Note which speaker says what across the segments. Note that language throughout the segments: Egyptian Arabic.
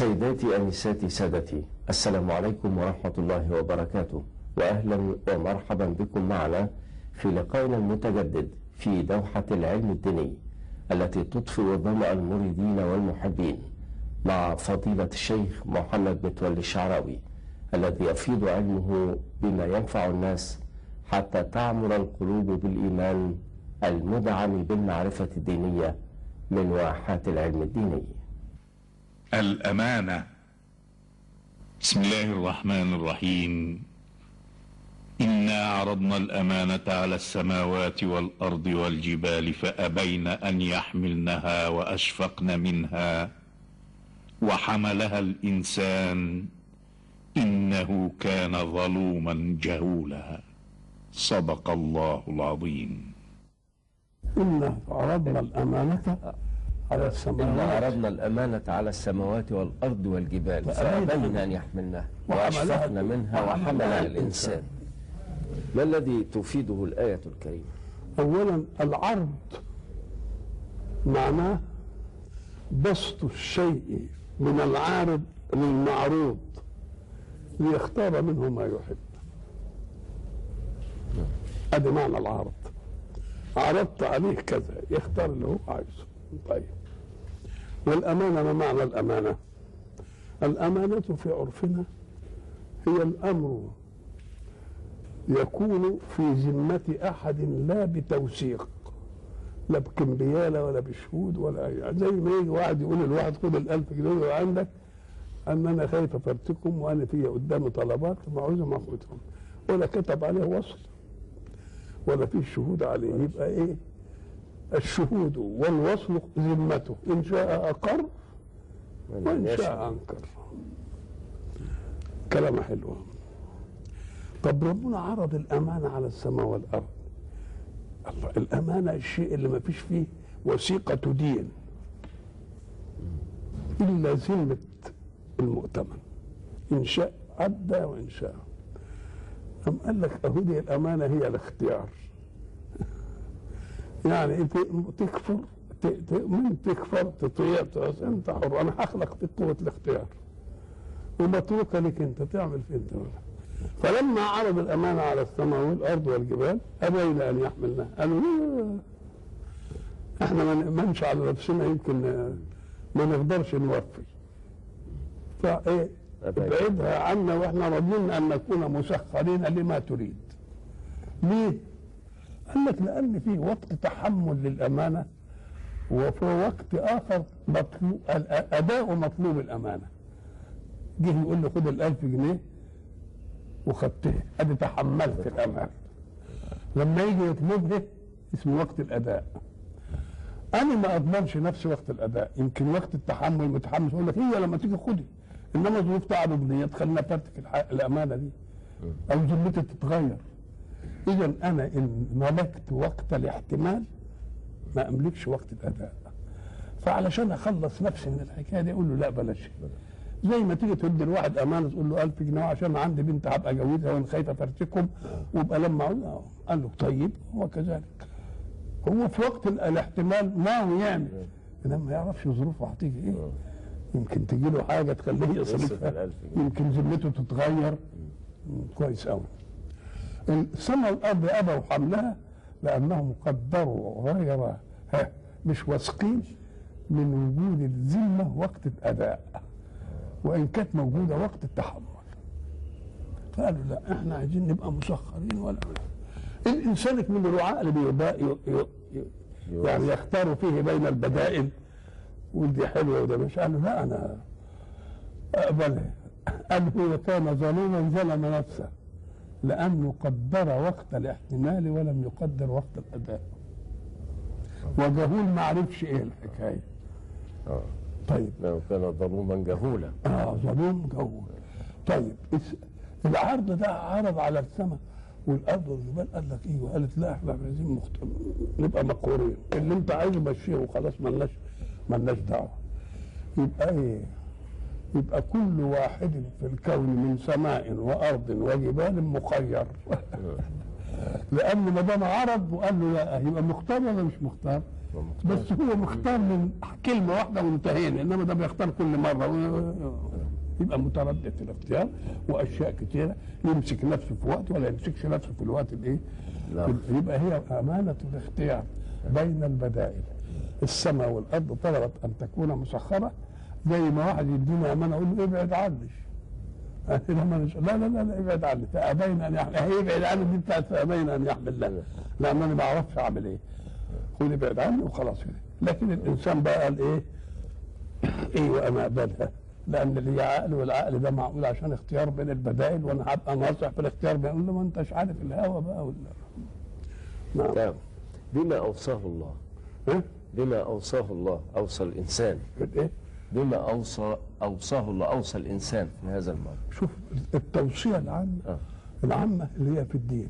Speaker 1: سيداتي أنساتي سادتي السلام عليكم ورحمة الله وبركاته وأهلا ومرحبا بكم معنا في لقائنا المتجدد في دوحة العلم الديني التي تطفئ ظمأ المريدين والمحبين مع فضيلة الشيخ محمد متولي الشعراوي الذي يفيض علمه بما ينفع الناس حتى تعمر القلوب بالإيمان المدعم بالمعرفة الدينية من واحات العلم الديني
Speaker 2: الأمانة بسم الله الرحمن الرحيم إنا عرضنا الأمانة على السماوات والأرض والجبال فأبين أن يحملنها وأشفقن منها وحملها الإنسان إنه كان ظلوما جهولا صدق الله العظيم
Speaker 3: إنا عرضنا الأمانة على
Speaker 1: إنا
Speaker 3: السماوات
Speaker 1: عرضنا الأمانة على السماوات والأرض والجبال
Speaker 3: فأبين
Speaker 1: فأبين أن يحملنها
Speaker 3: وحملها-
Speaker 1: وأشفقن منها
Speaker 3: وحملها
Speaker 1: وحملها
Speaker 3: الإنسان.
Speaker 1: الإنسان ما الذي تفيده الآية الكريمة؟
Speaker 3: أولا العرض معناه بسط الشيء من العارض للمعروض ليختار منه ما يحب ادي معنى العرض عرضت عليه كذا يختار اللي هو عايزه طيب والأمانة ما معنى الأمانة الأمانة في عرفنا هي الأمر يكون في ذمة أحد لا بتوثيق لا بكمبيالة ولا بشهود ولا أي زي ما يجي واحد يقول للواحد خد الألف جنيه اللي عندك أن أنا خايف أفرتكم وأنا في قدامي طلبات معوزهم أخدهم ولا كتب عليه وصل ولا في شهود عليه يبقى إيه الشهود والوصل ذمته إن شاء أقر وإن شاء أنكر كلام حلو طب ربنا عرض الأمانة على السماء والأرض الله الأمانة الشيء اللي ما فيش فيه وثيقة تدين إلا ذمة المؤتمن إن شاء أدى وإن شاء أم قال لك أهدي الأمانة هي الاختيار يعني أنت تكفر ت- تؤمن تكفر تطيع تعصي أنت حر أنا هخلق فيك قوة الاختيار ومتروكة لك أنت تعمل في أنت ولا فلما عرض الأمانة على السماء والأرض والجبال أبين أن يحملنها قالوا لا احنا ما نأمنش على نفسنا يمكن آه، ما نقدرش نوفي فايه
Speaker 1: أبين.
Speaker 3: ابعدها عنا واحنا راضيين ان نكون مسخرين لما تريد ليه قال لك لان في وقت تحمل للامانه وفي وقت اخر مطلوب اداء مطلوب الامانه جه يقول له خد الألف جنيه وخدته ادي تحملت الامانه لما يجي يطلبها اسمه وقت الاداء انا ما اضمنش نفسي وقت الاداء يمكن وقت التحمل متحمس يقول لك هي لما تيجي خدي انما ظروف تعب ابنيه تخليني افرتك الح- الامانه دي او ذمتي تتغير اذا انا ان ملكت وقت الاحتمال ما املكش وقت الاداء فعلشان اخلص نفسي من الحكايه دي اقول له لا بلاش زي ما تيجي تدي الواحد امانه تقول له 1000 جنيه عشان عندي بنت هبقى اجوزها وانا خايف افرتكم وابقى لما أقول له- قال له طيب هو كذلك هو في وقت ال- الاحتمال ناوي يعمل انما ما يعرفش ظروفه هتيجي ايه يمكن تجي له حاجه تخليه
Speaker 1: يصرف
Speaker 3: يصرفها
Speaker 1: الألف جنيه.
Speaker 3: يمكن ذمته تتغير مم، كويس قوي السماء والارض ابوا حملها لانهم قدروا غير ها مش واثقين من وجود الذمه وقت الاداء وان كانت موجوده وقت التحمل فقالوا لا احنا عايزين نبقى مسخرين ولا الانسان من الرعاء اللي بيبقى ي- ي- ي- يعني يختار فيه بين البدائل ودي حلوه وده مش قالوا لا انا اقبلها قال هو كان ظلوما ظلم نفسه لانه قدر وقت الاحتمال ولم يقدر وقت الاداء وجهول ما عرفش ايه الحكايه
Speaker 1: آه.
Speaker 3: طيب
Speaker 1: لو كان ظلوما جهولا
Speaker 3: اه ظلوم جو طيب اس- العرض ده عرض على السماء والارض والجبال قال لك ايه وقالت لا احنا عايزين مخت... نبقى مقهورين اللي انت عايزه مشيه وخلاص ملناش ملناش دعوه يبقى ايه يبقى كل واحد في الكون من سماء وارض وجبال مخير لان ما دام عرض وقال له لا يبقى مختار ولا مش مختار؟ بس هو مختار من كلمه واحده وانتهينا انما ده بيختار كل مره و- يبقى متردد في الاختيار واشياء كثيره يمسك نفسه في وقت ولا يمسكش نفسه في الوقت الايه؟
Speaker 1: نعم.
Speaker 3: في- يبقى هي امانه الاختيار بين البدائل السماء والارض طلبت ان تكون مسخره زي ما واحد يديني امانه اقول له ابعد عني أنا لما نش- لا لا لا لا ابعد عني فابين ان يحمل هي ابعد عني دي بتاعت فابين ان يحمل لا لان انا ما بعرفش اعمل ايه خد ابعد عني وخلاص كده لكن الانسان بقى قال ايه ايوه انا اقبلها لان لي عقل والعقل ده معقول عشان اختيار بين البدائل وانا هبقى ناصح في الاختيار بين اقول له ما انتش عارف الهوى بقى ولا نعم
Speaker 1: نعم بما أوصاه الله
Speaker 3: ها
Speaker 1: بما أوصاه الله أوصى الإنسان
Speaker 3: ايه
Speaker 1: بما أوصى أوصاه الله أوصى الإنسان في هذا الموضوع
Speaker 3: شوف التوصيه العامه
Speaker 1: آه.
Speaker 3: العامه اللي هي في الدين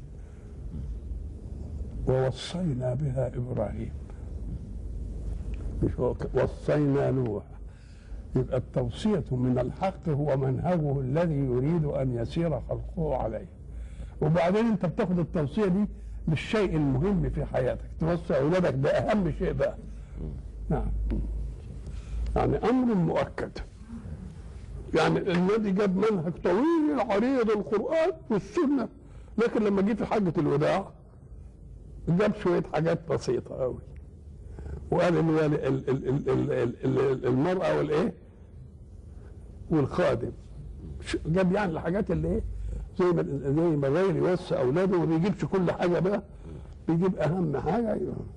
Speaker 3: ووصينا بها ابراهيم مش هو ك- وصينا نوح يبقى التوصية من الحق هو منهجه الذي يريد أن يسير خلقه عليه وبعدين أنت بتاخد التوصية دي للشيء المهم في حياتك توصي أولادك ده أهم شيء بقى نعم يعني أمر مؤكد يعني النادي جاب منهج طويل عريض القرآن والسنة لكن لما جه في حجة الوداع جاب شوية حاجات بسيطة أوي وقال إن ال- ال- ال- ال- ال- ال- ال- المرأة والإيه والخادم ش- جاب يعني الحاجات اللي إيه زي ما زي ما الراجل يوصي أولاده وما بيجيبش كل حاجة بقى بيجيب أهم حاجة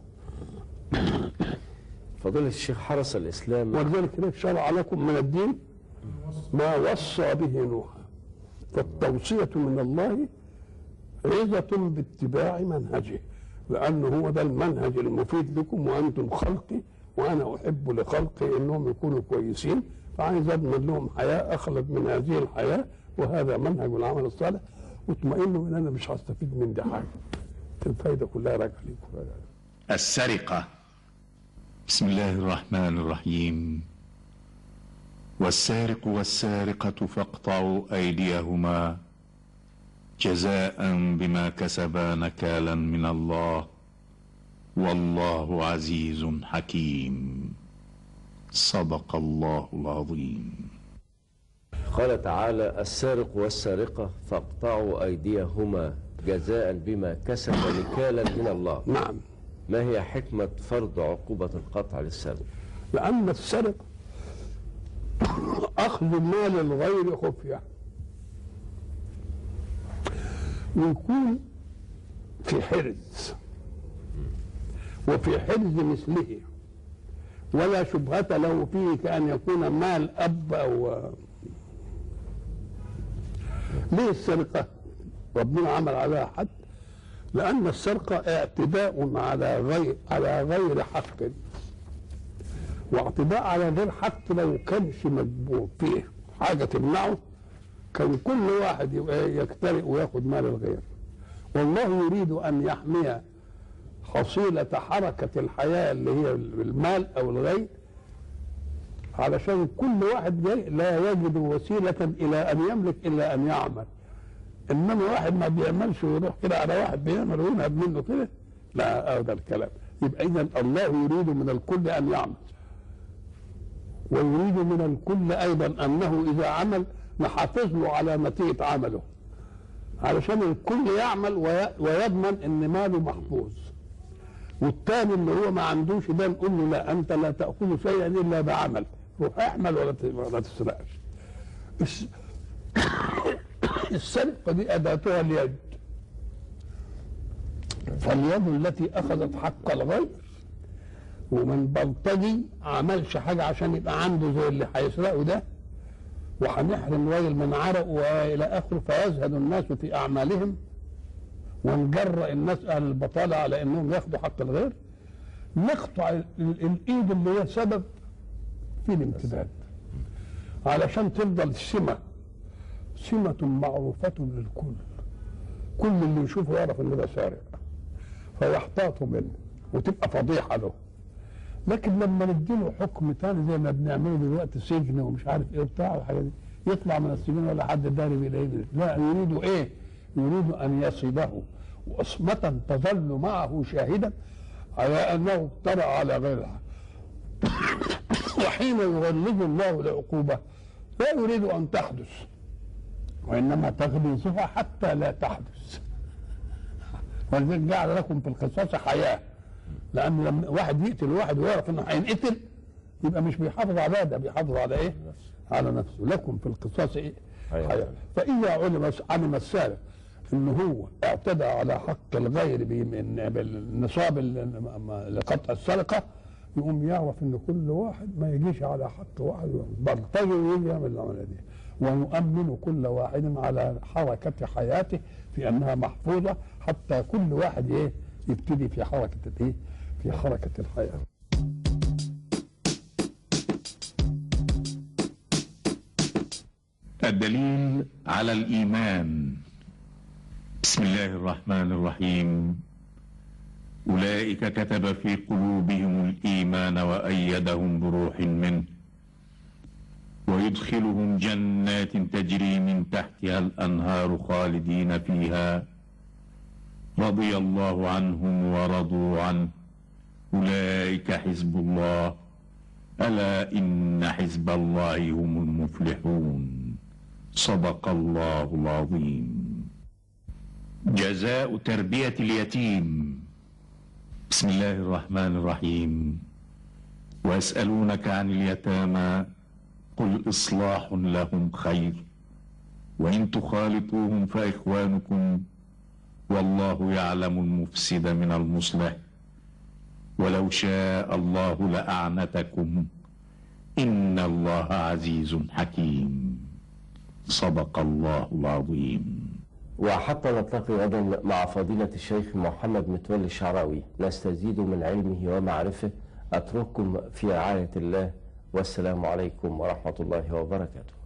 Speaker 1: فضيلة الشيخ حرس الإسلام
Speaker 3: ولذلك هناك شرع لكم من الدين ما وصى به نوح فالتوصية من الله عظة باتباع منهجه لأنه هو ده المنهج المفيد لكم وأنتم خلقي وأنا أحب لخلقي أنهم يكونوا كويسين فعايز أضمن لهم حياة أخلد من هذه الحياة وهذا منهج العمل الصالح واطمئنوا إن أنا مش هستفيد من دي حاجة الفايدة كلها راجعة لكم
Speaker 2: السرقة بسم الله الرحمن الرحيم والسارق والسارقة فاقطعوا أيديهما جزاء بما كسبا نكالا من الله والله عزيز حكيم صدق الله العظيم
Speaker 1: قال تعالى السارق والسارقة فاقطعوا أيديهما جزاء بما كسب نكالا من الله
Speaker 3: نعم
Speaker 1: ما هي حكمة فرض عقوبة القطع للسارق
Speaker 3: لأن السرقة أخذ مال الغير خفية ويكون في حرز وفي حرز مثله ولا شبهة له فيه كأن يكون مال أب أو ليه السرقة؟ ربنا عمل عليها حد لأن السرقة اعتداء على غير على غير حق واعتداء على غير حق لو كانش مجبور فيه حاجة تمنعه كان كل واحد يبقى يكترئ وياخد مال الغير والله يريد أن يحمي حصيلة حركة الحياة اللي هي المال أو الغير علشان كل واحد جاي لا يجد وسيلة إلى أن يملك إلا أن يعمل إنما واحد ما بيعملش ويروح كده على واحد بيعمل وينهب منه كده لا هذا الكلام يبقى إذا الله يريد من الكل أن يعمل ويريد من الكل ايضا انه اذا عمل نحافظ له على نتيجه عمله علشان الكل يعمل وي- ويضمن ان ماله محفوظ والتاني اللي هو ما عندوش ده نقول له لا انت لا تاخذ شيئا الا بعمل روح احمل ولا ت- ولا تسرقش الس- السرقه دي اداتها اليد فاليد التي اخذت حق الغير ومن بلطجي عملش حاجة عشان يبقى عنده زي اللي هيسرقه ده وهنحرم راجل من عرق والى اخره فيزهد الناس في اعمالهم ونجرأ الناس اهل البطالة على انهم ياخدوا حق الغير نقطع ال- ال- الايد اللي هي سبب في الامتداد علشان تفضل سمة سمة معروفة للكل كل اللي يشوفه يعرف ان ده سارق فيحتاطوا منه وتبقى فضيحة له لكن لما نديله حكم تاني زي ما بنعمله دلوقتي سجن ومش عارف ايه وبتاع والحاجات دي يطلع من السجن ولا حد داري بإيديه لا يريد ايه؟ يريد ان يصيبه وصمة تظل معه شاهدا على أنه افترى على غيرها وحين يغلظ الله العقوبة لا يريد أن تحدث وإنما تغليظها حتى لا تحدث ولذلك جعل لكم في القصاص حياة لأن لما واحد يقتل واحد ويعرف إنه هينقتل يبقى مش بيحافظ على ده بيحافظ على إيه؟ على نفسه لكم في القصاص إيه؟
Speaker 1: حياة.
Speaker 3: حياة فإذا علم علم السارق إن هو اعتدى على حق الغير بمن- بالنصاب ال- لقطع السرقة يقوم يعرف إن كل واحد ما يجيش على حق واحد بلطجي ويجي يعمل العملية دي ونؤمن كل واحد على حركة حياته في أنها محفوظة حتى كل واحد إيه يبتدي في حركة الإيه في حركة الحياة
Speaker 2: الدليل على الإيمان بسم الله الرحمن الرحيم أولئك كتب في قلوبهم الإيمان وأيدهم بروح منه ويدخلهم جنات تجري من تحتها الأنهار خالدين فيها رضي الله عنهم ورضوا عنه أولئك حزب الله ألا إن حزب الله هم المفلحون صدق الله العظيم جزاء تربية اليتيم بسم الله الرحمن الرحيم ويسألونك عن اليتامى قل إصلاح لهم خير وإن تخالطوهم فإخوانكم والله يعلم المفسد من المصلح ولو شاء الله لأعنتكم إن الله عزيز حكيم صدق الله العظيم
Speaker 1: وحتى نلتقي غدا مع فضيلة الشيخ محمد متولي الشعراوي نستزيد من علمه ومعرفه أترككم في رعاية الله والسلام عليكم ورحمة الله وبركاته